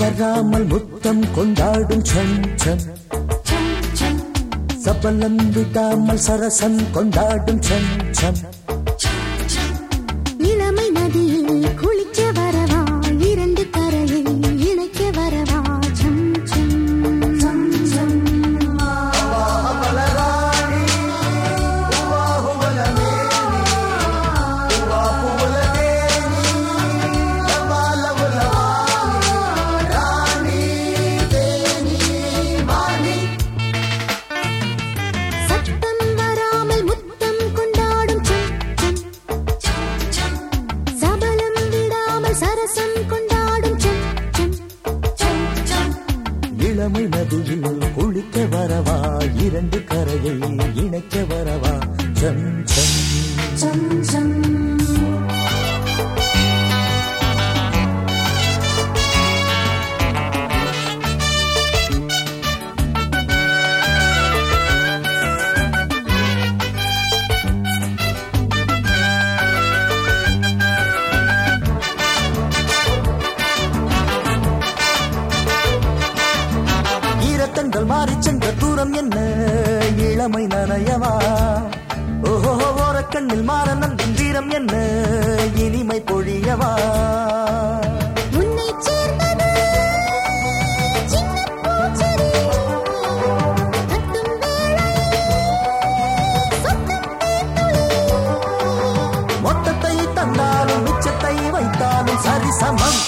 வராமல் முத்தம் கொண்டாடும் சன் சன் சபலம் விடாமல் சரசம் கொண்டாடும் சன் சன் இளமை நதியில் குளிக்க வரவா இரண்டு கரையை இணைக்க வரவா சம் சம் சம் சம் சத்தம் வராமல் முத்தம் கொண்டாடும் சம் சம் சபலம் விடாமல் சரசம் கொண்டாடும் சம் சம் சம் சம் இளமை நதியில் குளிக்க வரவா இரண்டு கரையை இணைக்க வரவா சன் சன் சம் சம் ஈரத்தங்கள் மாறிச் சென்ற தூரம் என்ன இளமை நனையவா ஓஹோ ஓரக்கண்ணில் மாற நந்தின் வீரம் என்ன இனிமை பொழியவா உன்னை சேர்ந்தது சின்ன பூச்செடி கட்டும் வேளை சொத்தம் தேன்துளி மொத்தத்தை தந்தாலும் மிச்சத்தை வைத்தாலும் சரிசமம்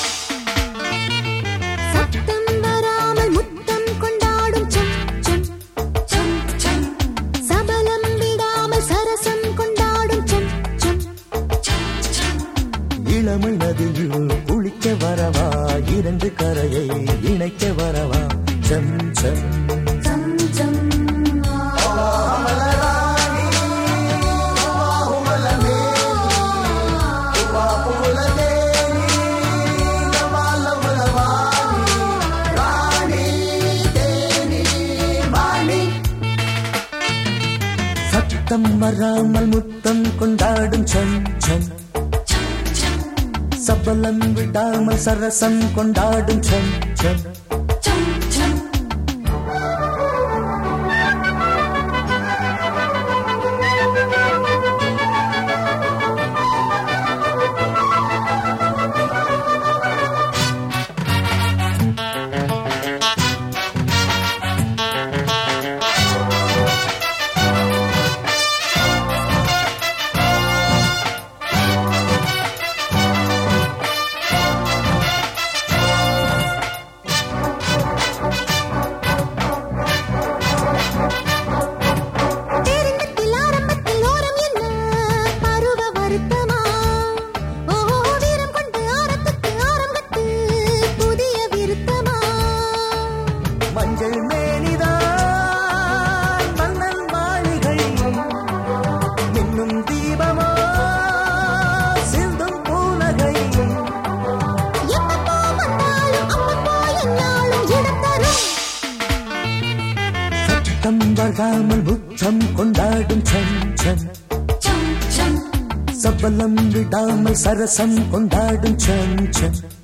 சத்தம் வராமல் முத்தம் கொண்டாடும் சம் சம் சம் சம் சபலம் விடாமல் சரசம் கொண்டாடும் சம் சம் சம் சம் இளமை நதியில் குளிக்க வரவா இரண்டு கரையை இணைக்க வரவா சம் சம் சம் சம் சத்தம் வராமல் முத்தம் கொண்டாடும் சம் சம் சபலம் விடாமல் சரசம் கொண்டாடும் சம் சம் சம் சம் பேரின்பத்தில் ஆரம்பத்தில் ஓரம் என்ன பருவ வருத்தமா ஓஹோ வீரம் கொண்டு ஆரத்துக்கு ஆரம்பத்து புதிய விருத்தமா மஞ்சள் மேனிதான் மன்னன் மாளிகை மின்னும் தீபமா சிந்தும் பூனகை எப்பப்போ வந்தாலும் அப்பப்போ என்னாலும் இடம் தரும் சத்தம் வராமல் முத்தம் கொண்டாடும் சம் சம் சம் சம் சபலம் விடாமல் சரசம் கொண்டாடும் சம் சம்